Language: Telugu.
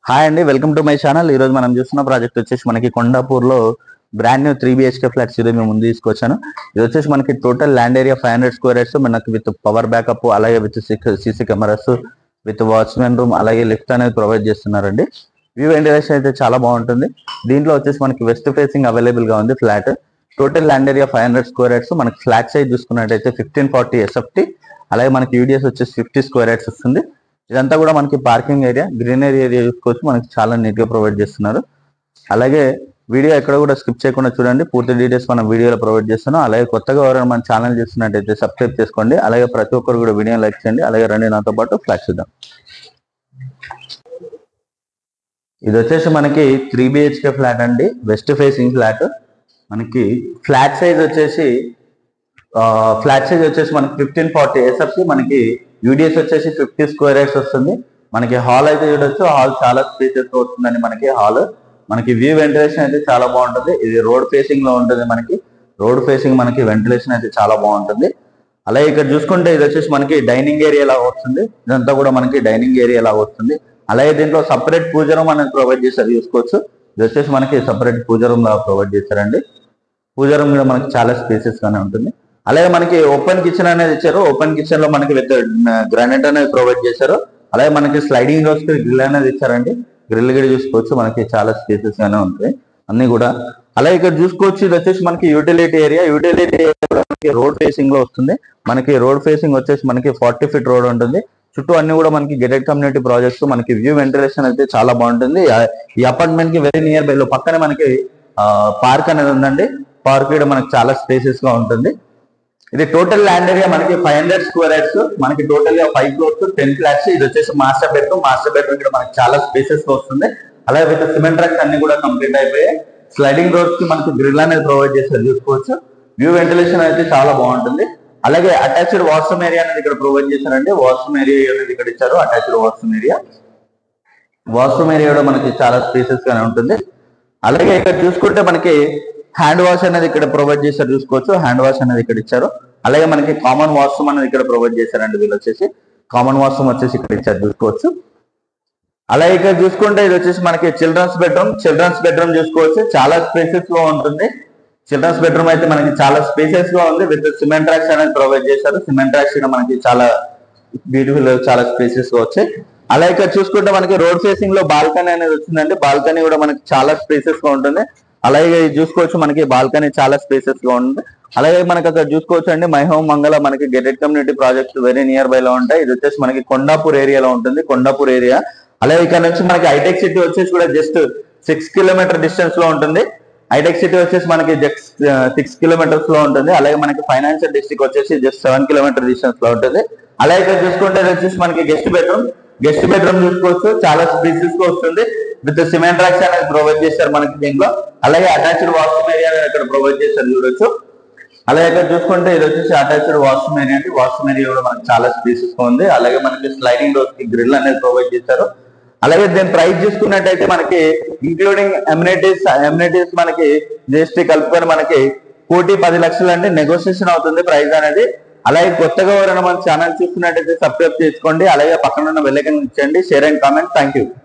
హాయ్ అండి వెల్కమ్ టు మై ఛానల్ ఈ రోజు మనం చూస్తున్న ప్రాజెక్ట్ వచ్చేసి మనకి కొండాపూర్ లో brand new three BHK flats ఈరోజు మేము ముందు తీసుకొచ్చాను ఇది వచ్చేసి మనకి total land area five hundred square yards మనకి విత్ పవర్ బ్యాకప్ అలాగే with CC cameras with watchman room అలాగే లిఫ్ట్ అనేది ప్రొవైడ్ చేస్తున్నారండి వ్యూ వెంటిలేషన్ అయితే చాలా బాగుంటుంది దీంట్లో వచ్చేసి మనకి వెస్ట్ ఫేసింగ్ అవైలబుల్ గా ఉంది flat total land area five hundred square yards మనకి ఫ్లాట్ సైజ్ చూసుకున్నట్టయితే ఫిఫ్టీన్ ఫార్టీ ఎస్ఎఫ్టీ అలాగే మనకి యూడిఎస్ వచ్చేసి ఫిఫ్టీ స్క్వేర్ యార్డ్స్ వస్తుంది ఇదంతా కూడా మనకి పార్కింగ్ ఏరియా గ్రీనరీ ఏరియా చూసుకోవచ్చు మనకి చాలా నీట్ గా ప్రొవైడ్ చేస్తున్నారు అలాగే వీడియో ఎక్కడ కూడా స్కిప్ చేయకుండా చూడండి పూర్తి డీటెయిల్స్ మనం వీడియోలో ప్రొవైడ్ చేస్తున్నాం అలాగే కొత్తగా ఎవరైనా మన ఛానల్ చూస్తున్నట్టయితే సబ్స్క్రైబ్ చేసుకోండి అలాగే ప్రతి ఒక్కరు కూడా వీడియో లైక్ చేయండి అలాగే రండి నాతో పాటు ఫ్లాట్ చూద్దాం ఇది వచ్చేసి మనకి త్రీ బిహెచ్కే ఫ్లాట్ అండి వెస్ట్ ఫేసింగ్ ఫ్లాట్ మనకి ఫ్లాట్ సైజ్ వచ్చేసి ఫ్లాట్ సైజ్ వచ్చేసి మనకి ఫిఫ్టీన్ ఫార్టీ ఎస్ఎఫ్సి మనకి యూడిఎస్ వచ్చేసి ఫిఫ్టీ స్క్వేర్ యార్డ్స్ వస్తుంది మనకి హాల్ అయితే చూడొచ్చు హాల్ చాలా స్పేసెస్ వస్తుందండి మనకి హాల్ మనకి వ్యూ వెంటిలేషన్ అయితే చాలా బాగుంటుంది ఇది రోడ్ ఫేసింగ్ లో ఉంటుంది మనకి రోడ్ ఫేసింగ్ మనకి వెంటిలేషన్ అయితే చాలా బాగుంటుంది అలాగే ఇక్కడ చూసుకుంటే ఇది వచ్చేసి మనకి డైనింగ్ ఏరియా లాగా వస్తుంది ఇదంతా కూడా మనకి డైనింగ్ ఏరియా లాగా వస్తుంది అలాగే దీంట్లో సపరేట్ పూజ రూమ్ అనేది ప్రొవైడ్ చేశారు చూసుకోవచ్చు ఇది వచ్చేసి మనకి సపరేట్ పూజ రూమ్ లాగా ప్రొవైడ్ చేశారండి పూజ రూమ్ కూడా మనకి చాలా స్పేసెస్ గానే ఉంటుంది అలాగే మనకి ఓపెన్ కిచెన్ అనేది ఇచ్చారు ఓపెన్ కిచెన్ లో మనకి విత్ గ్రానైట్ అనేది ప్రొవైడ్ చేశారు అలాగే మనకి స్లైడింగ్ డోర్స్ గ్రిల్ అనేది ఇచ్చారండి గ్రిల్ కూడా చూసుకోవచ్చు మనకి చాలా స్పేసెస్ గానే ఉంటాయి అన్ని కూడా అలాగే ఇక్కడ చూసుకోవచ్చు ఇది వచ్చేసి మనకి utility area utility area road facing లో వస్తుంది మనకి రోడ్ ఫేసింగ్ వచ్చేసి మనకి ఫార్టీ ఫీట్ రోడ్ ఉంటుంది చుట్టూ అన్ని కూడా మనకి గెటెడ్ కమ్యూనిటీ ప్రాజెక్ట్స్ మనకి వ్యూ వెంటిలేషన్ అయితే చాలా బాగుంటుంది ఆ- ఈ అపార్ట్మెంట్ కి వెరీ నియర్ బై లో పక్కనే మనకి పార్క్ అనేది ఉందండి పార్క్ కూడా మనకి చాలా స్పేసెస్ గా ఉంటుంది ఇది టోటల్ ల్యాండ్ ఏరియా మనకి ఫైవ్ హండ్రెడ్ స్క్వేర్ యార్డ్స్ మనకి టోటల్ గా ఫైవ్ ఫ్లోర్స్ టెన్ ఫ్లాట్స్ ఇది వచ్చేసి మాస్టర్ బెడ్రూమ్ మాస్టర్ బెడ్రూమ్ కూడా మనకి చాలా స్పేసెస్ వస్తుంది అలాగే విత్ సిమెంట్ ట్రక్స్ అన్ని కూడా కంప్లీట్ అయిపోయాయి స్లైడింగ్ డోర్స్ కి మనకి గ్రిల్ అనేది ప్రొవైడ్ చేస్తారు చూసుకోవచ్చు వ్యూ వెంటిలేషన్ అయితే చాలా బాగుంటుంది అలాగే అటాచ్డ్ వాష్రూమ్ ఏరియా అనేది ఇక్కడ ప్రొవైడ్ చేశారండి వాష్రూమ్ ఏరియా అనేది ఇక్కడ ఇచ్చారు attached washroom area washroom area కూడా మనకి చాలా స్పేసెస్ గానే ఉంటుంది అలాగే ఇక్కడ చూసుకుంటే మనకి హ్యాండ్ వాష్ అనేది ఇక్కడ ప్రొవైడ్ చేశారు చూసుకోవచ్చు హ్యాండ్ వాష్ అనేది ఇక్కడ ఇచ్చారు అలాగే మనకి కామన్ వాష్రూమ్ అనేది ఇక్కడ ప్రొవైడ్ చేశారండి వీళ్ళు వచ్చేసి కామన్ వాష్రూమ్ వచ్చేసి ఇక్కడ ఇచ్చారు చూసుకోవచ్చు అలాగే ఇక్కడ చూసుకుంటే ఇది వచ్చేసి మనకి చిల్డ్రన్స్ బెడ్రూమ్ చిల్డ్రన్స్ బెడ్రూమ్ చూసుకోవచ్చు చాలా స్పేసెస్ లో ఉంటుంది చిల్డ్రన్స్ బెడ్రూమ్ అయితే మనకి చాలా స్పేసెస్ గా ఉంది విత్ సిమెంట్ ట్రాక్స్ అనేది ప్రొవైడ్ చేశారు సిమెంట్ ట్రాక్స్ కూడా మనకి చాలా బ్యూటిఫుల్ చాలా స్పేసెస్ గా వచ్చాయి అలాగే ఇక్కడ చూసుకుంటే మనకి రోడ్ ఫేసింగ్ లో బాల్కనీ అనేది వచ్చిందండి బాల్కనీ కూడా మనకి చాలా స్పేసెస్ గా ఉంటుంది అలాగే ఇది చూసుకోవచ్చు మనకి బాల్కనీ చాలా స్పేసెస్ గా ఉంటుంది అలాగే మనకి అక్కడ చూసుకోవచ్చు అండి మైహోమ్ మంగళ మనకి gated community projects very near by లో ఉంటాయి ఇది వచ్చేసి మనకి కొండాపూర్ ఏరియాలో ఉంటుంది కొండాపూర్ ఏరియా అలాగే ఇక్కడ నుంచి మనకి హైటెక్ సిటీ వచ్చేసి కూడా జస్ట్ సిక్స్ కిలోమీటర్ డిస్టెన్స్ లో ఉంటుంది హైటెక్ సిటీ వచ్చేసి మనకి జస్ట్ సిక్స్ కిలోమీటర్స్ లో ఉంటుంది అలాగే మనకి ఫైనాన్షియల్ డిస్ట్రిక్ట్ వచ్చేసి జస్ట్ సెవెన్ కిలోమీటర్ డిస్టెన్స్ లో ఉంటుంది అలాగే ఇక్కడ చూసుకుంటే ఇది వచ్చేసి మనకి గెస్ట్ బెడ్రూమ్ గెస్ట్ బెడ్రూమ్ చూసుకోవచ్చు చాలా స్పేసెస్ గా వస్తుంది విత్ సిమెంట్ రాక్స్ అనేది ప్రొవైడ్ చేశారు మనకి దీంట్లో అలాగే అటాచ్డ్ వాష్రూమ్ ఏరియా ఇక్కడ ప్రొవైడ్ చేశారు చూడొచ్చు అలాగే ఇక్కడ చూసుకుంటే ఇది వచ్చేసి అటాచ్డ్ వాష్రూమ్ ఏరియా అండి వాష్రూమ్ ఏరియా కూడా మనకి చాలా స్పేసెస్ గా ఉంది అలాగే మనకి స్లైడింగ్ డోర్స్ కి గ్రిల్ అనేది ప్రొవైడ్ చేశారు అలాగే దీని ప్రైస్ చూసుకున్నట్టయితే మనకి ఇంక్లూడింగ్ ఎమ్యూనిటీస్ ఎమ్యూనిటీస్ మనకి జిఎస్టీ కలుపుకొని మనకి కోటి పది లక్షలు అంటే నెగోషియేషన్ అవుతుంది ప్రైస్ అనేది అలాగే కొత్తగా ఎవరైనా మన ఛానల్ చూస్తున్నట్టయితే సబ్స్క్రైబ్ చేసుకోండి అలాగే పక్కన ఉన్న బెల్లైకన్ ఇచ్చండి share and comment thank you